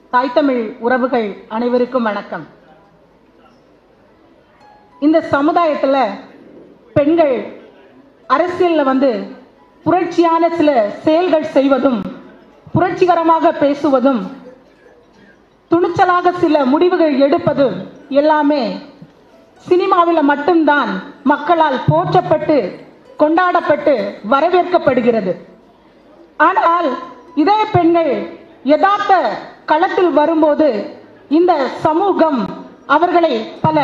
தாய் தமிழ் உறவுகள் அனைவருக்கும் வணக்கம் இந்த சமுதாயத்துல பெண்கள் அரசியல்ல வந்து புரட்சியான சில செயல்கள் செய்வதும் புரட்சிகரமாக பேசுவதும் துணிச்சலாக சில முடிவுகள் எடுப்பது எல்லாமே சினிமாவில் மட்டும்தான் மக்களால் போற்றப்பட்டு கொண்டாடப்பட்டு வரவேற்கப்படுகிறது ஆனால் இதே பெண்கள் யதார்த்த களத்தில் வரும்போது இந்த சமூகம் அவர்களை பல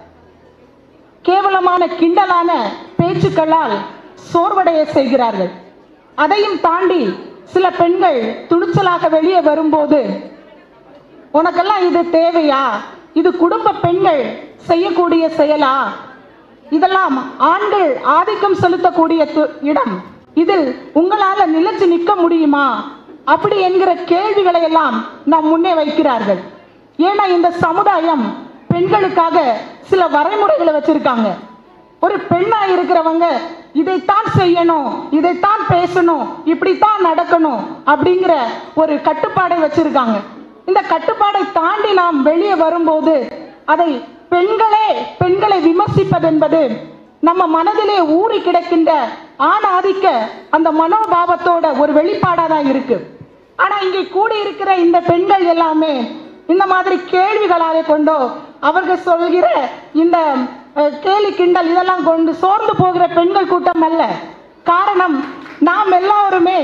கேவலமான கிண்டலான பேச்சுக்களால் சோர்வடைய செய்கிறார்கள் அதையும் தாண்டி சில பெண்கள் துணிச்சலாக வெளியே வரும்போது உனக்கெல்லாம் இது தேவையா இது குடும்ப பெண்கள் செய்யக்கூடிய செயலா இதெல்லாம் ஆண்கள் ஆதிக்கம் செலுத்தக்கூடிய து- இடம் இதில் உங்களால நிலைச்சு நிற்க முடியுமா அப்படி என்கிற கேள்விகளை எல்லாம் நாம் முன்னே வைக்கிறார்கள் ஏன்னா இந்த சமுதாயம் பெண்களுக்காக சில வரைமுறைகளை வச்சிருக்காங்க ஒரு பெண்ணா இருக்கிறவங்க இதைத்தான் செய்யணும் இதைத்தான் பேசணும் இப்படித்தான் நடக்கணும் அப்படிங்கிற ஒரு கட்டுப்பாடை வச்சிருக்காங்க இந்த கட்டுப்பாடை தாண்டி நாம் வெளியே வரும்போது அதை பெண்களே பெண்களை விமர்சிப்பது என்பது நம்ம மனதிலே ஊறி கிடக்கின்ற ஆண் ஆதிக்க அந்த மனோபாவத்தோட ஒரு வெளிப்பாடா தான் இருக்கு ஆனா இங்கே கூடி இருக்கிற இந்த பெண்கள் எல்லாமே இந்த மாதிரி கேள்விகளாலே கொண்டோ அவர்கள் சொல்கிற இந்த அஹ், கேலி கிண்டல் இதெல்லாம் கொண்டு சோர்ந்து போகிற பெண்கள் கூட்டம் அல்ல காரணம் நாம் எல்லாருமே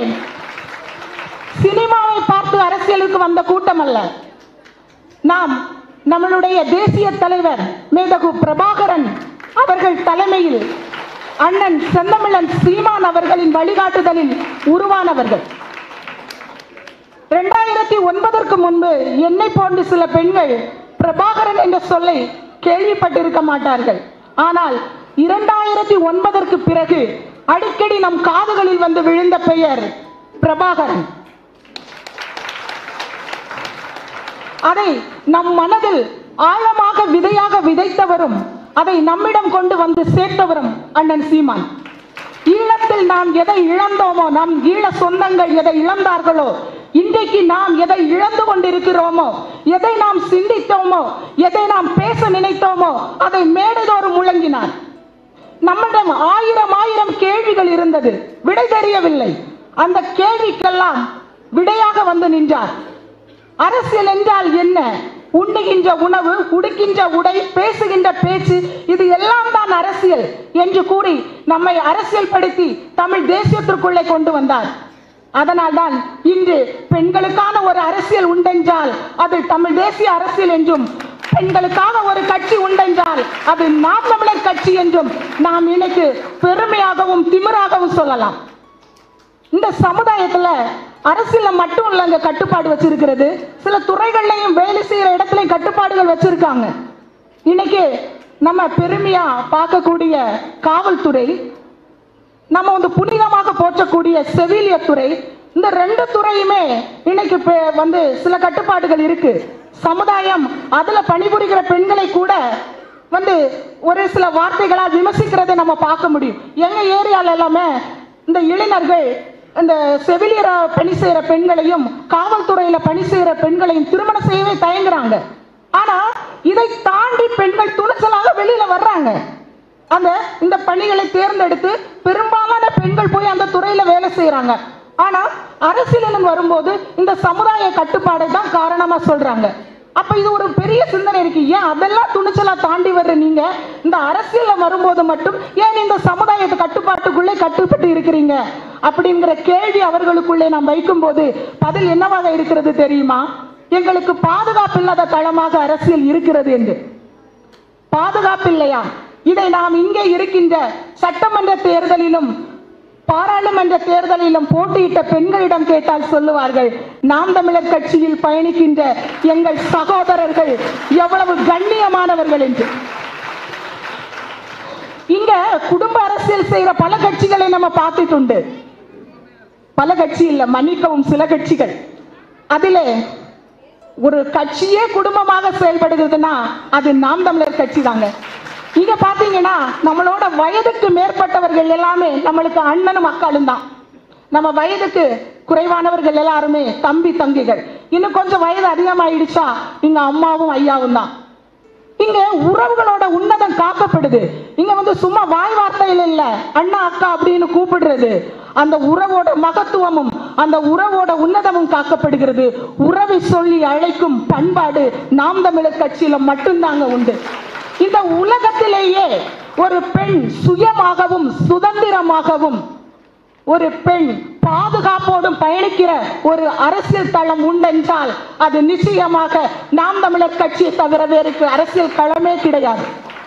சினிமாவை பார்த்து அரசியலுக்கு வந்த கூட்டம் அல்ல நாம் நம்மளுடைய தேசிய தலைவர் மேதகு பிரபாகரன் அவர்கள் தலைமையில் அண்ணன் செந்தமிழன் சீமான் அவர்களின் வழிகாட்டுதலில் உருவானவர்கள் இரண்டாயிரத்தி ஒன்பதற்கு முன்பு என்னை போன்ற சில பெண்கள் பிரபாகரன் என்ற சொல்லை கேள்விப்பட்டிருக்க மாட்டார்கள் ஆனால் இரண்டாயிரத்தி ஒன்பதற்கு பிறகு அடிக்கடி நம் காதுகளில் வந்து விழுந்த பெயர் பிரபாகரன் அதை நம் மனதில் ஆழமாக விதையாக விதைத்தவரும் அதை நம்மிடம் கொண்டு வந்து சேர்த்தவரும் அண்ணன் சீமான் ஈழத்தில் நாம் எதை இழந்தோமோ நம் ஈழ சொந்தங்கள் எதை இழந்தார்களோ இன்றைக்கு நாம் எதை இழந்து கொண்டிருக்கிறோமோ எதை நாம் சிந்தித்தோமோ எதை நாம் பேச நினைத்தோமோ அதை மேடைதோறும் முழங்கினார் நம்மிடம் ஆயிரம் ஆயிரம் கேள்விகள் இருந்தது விடை தெரியவில்லை அந்த கேள்விக்கெல்லாம் விடையாக வந்து நின்றார் அரசியல் என்றால் என்ன உண்ணுகின்ற உணவு உடுக்கின்ற உடை பேசுகின்ற பேச்சு இது எல்லாம் தான் அரசியல் என்று கூறி நம்மை அரசியல் படுத்தி தமிழ் தேசியத்திற்குள்ளே கொண்டு வந்தார் அதனால்தான் இன்று பெண்களுக்கான ஒரு அரசியல் உண்டென்றால் அது தமிழ் தேசிய அரசியல் என்றும் பெண்களுக்காக ஒரு கட்சி உண்டென்றால் அது நாம் தமிழர் கட்சி என்றும் நாம் இன்னைக்கு பெருமையாகவும் திமிராகவும் சொல்லலாம் இந்த சமுதாயத்துல அரசியல்ல மட்டும் இல்லைங்க கட்டுப்பாடு வச்சிருக்கிறது சில துறைகள்லயும் வேலை செய்யற இடத்துலயும் கட்டுப்பாடுகள் வச்சிருக்காங்க இன்னைக்கு நம்ம பெருமையா பார்க்கக்கூடிய காவல்துறை நம்ம வந்து புனிதமாக போற்றக்கூடிய செவிலியர் துறை இந்த ரெண்டு துறையுமே இன்னைக்கு பே- வந்து சில கட்டுப்பாடுகள் இருக்கு சமுதாயம் அதுல பணிபுரிகிற பெண்களை கூட வந்து ஒரு சில வார்த்தைகளால் விமர்சிக்கிறதை நம்ம பார்க்க முடியும் எங்க ஏரியால எல்லாமே இந்த இளைஞர்கள் இந்த செவிலியர பணி செய்யற பெண்களையும் காவல்துறையில பணி செய்யற பெண்களையும் திருமணம் செய்யவே தயங்குறாங்க ஆனா இதை தாண்டி பெண்கள் துணிச்சலாக வெளியில வர்றாங்க அந்த இந்த பணிகளை தேர்ந்தெடுத்து பெரும்பாலான பெண்கள் போய் அந்த துறையில வேலை செய்யறாங்க ஆனா அரசியலில் வரும்போது இந்த சமுதாய கட்டுப்பாடை தான் காரணமா சொல்றாங்க அப்ப இது ஒரு பெரிய சிந்தனை இருக்கு ஏன் அதெல்லாம் துணிச்சலா தாண்டி வர்ற நீங்க இந்த அரசியல்ல வரும்போது மட்டும் ஏன் இந்த சமுதாயத்து கட்டுப்பாட்டுக்குள்ளே கட்டுப்பட்டு இருக்கிறீங்க அப்படிங்கிற கேள்வி அவர்களுக்குள்ளே நாம் வைக்கும்போது பதில் என்னவாக இருக்கிறது தெரியுமா எங்களுக்கு பாதுகாப்பு இல்லாத தளமாக அரசியல் இருக்கிறது என்று பாதுகாப்பில்லையா இதை நாம் இங்கே இருக்கின்ற சட்டமன்ற தேர்தலிலும் பாராளுமன்ற தேர்தலிலும் போட்டியிட்ட பெண்களிடம் கேட்டால் சொல்லுவார்கள் நாம் தமிழர் கட்சியில் பயணிக்கின்ற எங்கள் சகோதரர்கள் எவ்வளவு கண்ணியமானவர்கள் என்று இங்க குடும்ப அரசியல் செய்யற பல கட்சிகளை நம்ம பார்த்துட்டு உண்டு பல கட்சி இல்ல மன்னிக்கவும் சில கட்சிகள் அதிலே ஒரு கட்சியே குடும்பமாக செயல்படுகிறதுனா அது நாம் தமிழர் கட்சி தாங்க இங்க பாத்தீங்கன்னா நம்மளோட வயதுக்கு மேற்பட்டவர்கள் எல்லாமே நம்மளுக்கு அண்ணனும் அக்காளும் தான் நம்ம வயதுக்கு குறைவானவர்கள் எல்லாருமே தம்பி தங்கிகள் இன்னும் கொஞ்சம் வயது அதிகமாயிடுச்சா இங்க அம்மாவும் ஐயாவும் தான் இங்க உறவுகளோட உன்னதம் காக்கப்படுது இங்க வந்து சும்மா வாய் வார்த்தையில இல்ல அண்ணா அக்கா அப்படின்னு கூப்பிடுறது அந்த உறவோட மகத்துவமும் அந்த உறவோட உன்னதமும் காக்கப்படுகிறது உறவை சொல்லி அழைக்கும் பண்பாடு நாம் தமிழர் கட்சியில மட்டும்தாங்க உண்டு இந்த உலகத்திலேயே ஒரு பெண் சுயமாகவும் சுதந்திரமாகவும் ஒரு பெண் பாதுகாப்போடும் பயணிக்கிற ஒரு அரசியல் தளம் உண்டென்றால் அது நிச்சயமாக நாம் தமிழர் கட்சியை தவிர வேறு அரசியல் களமே கிடையாது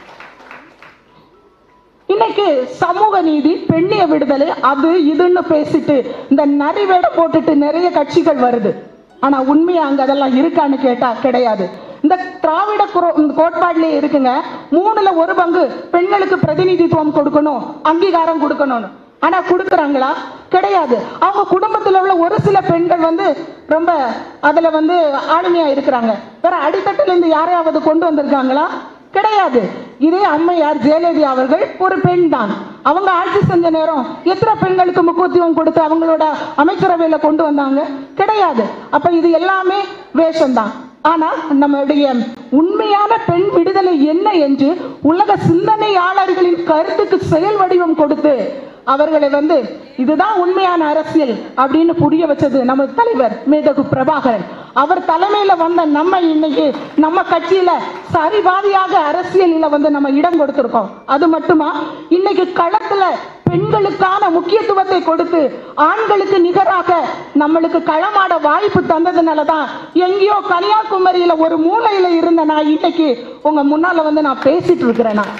இன்னைக்கு சமூக நீதி பெண்ணிய விடுதலை அது இதுன்னு பேசிட்டு இந்த நரி வேடம் போட்டுட்டு நிறைய கட்சிகள் வருது ஆனா உண்மையா அங்க அதெல்லாம் இருக்கான்னு கேட்டா கிடையாது இந்த திராவிட குரோ- இந்த கோட்பாடுலயே இருக்குங்க மூணுல ஒரு பங்கு பெண்களுக்கு பிரதிநிதித்துவம் கொடுக்கணும் அங்கீகாரம் கொடுக்கணும்னு ஆனா கொடுக்கறாங்களா கிடையாது அவங்க குடும்பத்துல உள்ள ஒரு சில பெண்கள் வந்து ரொம்ப அதுல வந்து ஆளுமையா இருக்கிறாங்க வேற அடித்தட்டுல இருந்து யாரையாவது கொண்டு வந்திருக்காங்களா கிடையாது இதே அம்மையார் ஜெயலலிதா அவர்கள் ஒரு பெண் தான் அவங்க ஆட்சி செஞ்ச நேரம் எத்தனை பெண்களுக்கு முக்கியத்துவம் கொடுத்து அவங்களோட அமைச்சரவையில கொண்டு வந்தாங்க கிடையாது அப்ப இது எல்லாமே வேஷம்தான் ஆனா நம்மளுடைய உண்மையான பெண் விடுதலை என்ன என்று உலக சிந்தனையாளர்களின் கருத்துக்கு செயல் வடிவம் கொடுத்து அவர்களை வந்து இதுதான் உண்மையான அரசியல் அப்படின்னு புரிய வச்சது நம்ம தலைவர் மேதகு பிரபாகரன் அவர் தலைமையில வந்த நம்ம இன்னைக்கு நம்ம கட்சியில சரிபாதியாக அரசியலில் வந்து நம்ம இடம் கொடுத்திருக்கோம் அது மட்டுமா இன்னைக்கு களத்துல பெண்களுக்கான முக்கியத்துவத்தை கொடுத்து ஆண்களுக்கு நிகராக நம்மளுக்கு களமாட வாய்ப்பு தந்ததுனால தான் எங்கேயோ கன்னியாகுமரியில ஒரு மூலையில இருந்த நான் இன்னைக்கு உங்க முன்னால வந்து நான் பேசிட்டு இருக்கிறேன் நான்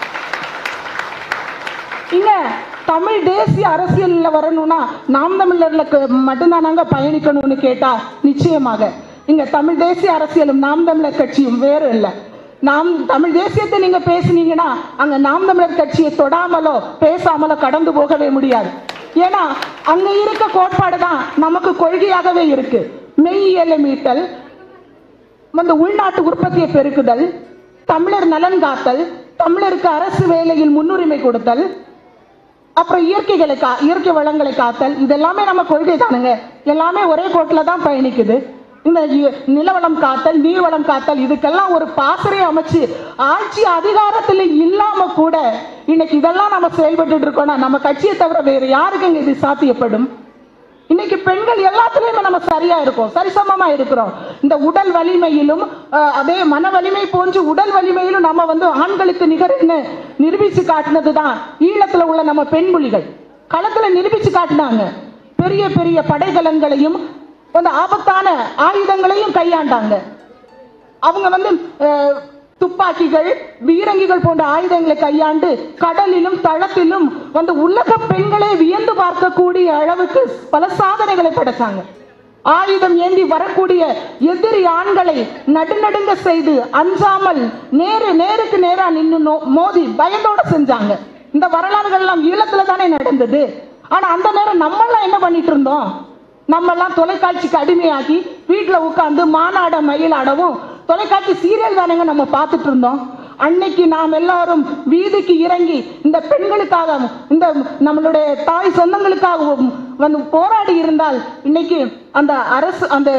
இங்க தமிழ் தேசிய அரசியல்ல வரணும்னா நாம் தமிழர்ல மட்டும்தானாங்க பயணிக்கணும்னு கேட்டா நிச்சயமாக இங்க தமிழ் தேசிய அரசியலும் நாம் தமிழர் கட்சியும் வேறு இல்லை நாம் தமிழ் தேசியத்தை நீங்க பேசுனீங்கன்னா அங்க நாம் தமிழர் கட்சியை தொடாமலோ பேசாமலோ கடந்து போகவே முடியாது ஏன்னா அங்க இருக்க கோட்பாடு தான் நமக்கு கொள்கையாகவே இருக்கு மெய்யியலை மீட்டல் வந்து உள்நாட்டு உற்பத்தியை பெருக்குதல் தமிழர் நலன் காத்தல் தமிழருக்கு அரசு வேலையில் முன்னுரிமை கொடுத்தல் அப்புறம் இயற்கைகளை கா இயற்கை வளங்களை காத்தல் இதெல்லாமே நம்ம கொள்கை தானுங்க எல்லாமே ஒரே கோட்டில் தான் பயணிக்குது இந்த இ- நிலவளம் காத்தல் நீர்வளம் காத்தல் இதுக்கெல்லாம் ஒரு பாசறை அமைச்சு ஆட்சி அதிகாரத்தில் இல்லாம கூட இன்னைக்கு இதெல்லாம் நம்ம செயல்பட்டு இருக்கோம்னா நம்ம கட்சியை தவிர வேறு யாருக்குங்க இது சாத்தியப்படும் இன்னைக்கு பெண்கள் எல்லாத்துலயுமே நம்ம சரியா இருக்கோம் சரிசமமா இருக்கிறோம் இந்த உடல் வலிமையிலும் அஹ், அதே மன வலிமை போன்று உடல் வலிமையிலும் நம்ம வந்து ஆண்களுக்கு நிகர்னு நிரூபிச்சு காட்டினது தான் ஈழத்துல உள்ள நம்ம பெண்மொழிகள் களத்துல நிரூபிச்சு காட்டினாங்க பெரிய பெரிய படைகலன்களையும் வந்து ஆபத்தான ஆயுதங்களையும் கையாண்டாங்க அவங்க வந்து அஹ், துப்பாக்கிகள் பீரங்கிகள் போன்ற ஆயுதங்களை கையாண்டு கடலிலும் தளத்திலும் வந்து உலக பெண்களே வியந்து பார்க்கக்கூடிய அளவுக்கு பல சாதனைகளை படைச்சாங்க ஆயுதம் ஏந்தி வரக்கூடிய எதிரி ஆண்களை நடுநடுங்க செய்து அஞ்சாமல் நேரு நேருக்கு நேரா நின்னு நோ- மோதி பயந்தோட செஞ்சாங்க இந்த வரலாறுகள் எல்லாம் ஈழத்துல தானே நடந்தது ஆனா அந்த நேரம் நம்மெல்லாம் என்ன பண்ணிட்டு இருந்தோம் நம்மெல்லாம் தொலைக்காட்சிக்கு அடிமையாகி வீட்டில் உட்காந்து மாநாட மயிலாடவும் தொலைக்காட்சி சீரியல் தானேங்க நம்ம பார்த்துட்டு இருந்தோம் அன்னைக்கு நாம் எல்லாரும் வீதிக்கு இறங்கி இந்த பெண்களுக்காக இந்த நம்மளுடைய தாய் சொந்தங்களுக்காகவும் வந்து போராடி இருந்தால் இன்னைக்கு அந்த அரசு அந்த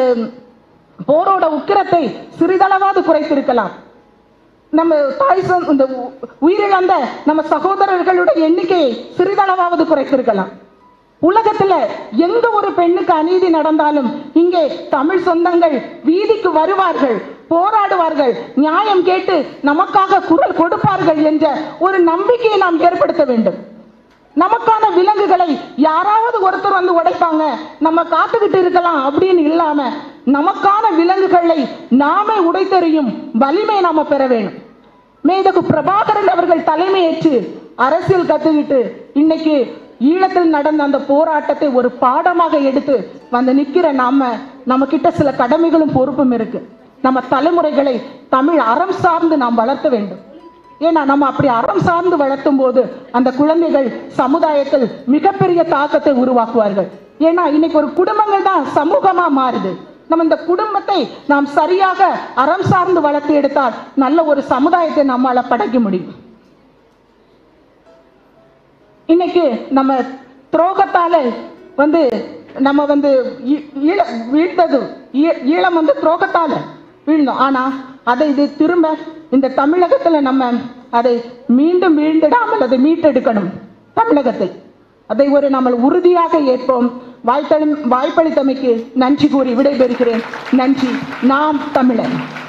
போரோட உக்கிரத்தை சிறிதளவாவது குறைத்திருக்கலாம் நம்ம தாய் சொந்த இந்த உ- உயிரிழந்த நம்ம சகோதரர்களுடைய எண்ணிக்கையை சிறிதளவாவது குறைத்திருக்கலாம் உலகத்துல எங்க ஒரு பெண்ணுக்கு அநீதி நடந்தாலும் இங்கே தமிழ் சொந்தங்கள் வீதிக்கு வருவார்கள் போராடுவார்கள் நியாயம் கேட்டு நமக்காக குரல் கொடுப்பார்கள் என்ற ஒரு நம்பிக்கையை நாம் ஏற்படுத்த வேண்டும் நமக்கான விலங்குகளை யாராவது ஒருத்தர் வந்து உடைப்பாங்க நம்ம காத்துக்கிட்டு இருக்கலாம் அப்படின்னு இல்லாம நமக்கான விலங்குகளை நாமே உடைத்தெறியும் வலிமை நாம பெற வேணும் மேதகு பிரபாகரன் அவர்கள் தலைமையேற்று அரசியல் கத்துக்கிட்டு இன்னைக்கு ஈழத்தில் நடந்த அந்த போராட்டத்தை ஒரு பாடமாக எடுத்து வந்து நிக்கிற நாம நம்ம கிட்ட சில கடமைகளும் பொறுப்பும் இருக்கு நம்ம தலைமுறைகளை தமிழ் அறம் சார்ந்து நாம் வளர்த்த வேண்டும் ஏன்னா நம்ம அப்படி அறம் சார்ந்து வளர்த்தும் போது அந்த குழந்தைகள் சமுதாயத்தில் மிகப்பெரிய தாக்கத்தை உருவாக்குவார்கள் ஏன்னா இன்னைக்கு ஒரு குடும்பங்கள் தான் சமூகமா மாறுது நம்ம இந்த குடும்பத்தை நாம் சரியாக அறம் சார்ந்து வளர்த்து எடுத்தால் நல்ல ஒரு சமுதாயத்தை நம்மால படைக்க முடியும் இன்னைக்கு நம்ம துரோகத்தால வந்து நம்ம வந்து இ- ஈழ- வீழ்த்தது ஈ- ஈழம் வந்து துரோகத்தால வீழ்ந்தோம் ஆனா அதை இது திரும்ப இந்த தமிழகத்துல நம்ம அதை மீண்டும் வீழ்ந்திடாமல் அதை மீட்டெடுக்கணும் தமிழகத்தை அதை ஒரு நம்ம உறுதியாக ஏற்போம் வாய்த்தளி வாய்ப்பளித்தமைக்கு நன்றி கூறி விடைபெறுகிறேன் நன்றி நாம் தமிழன்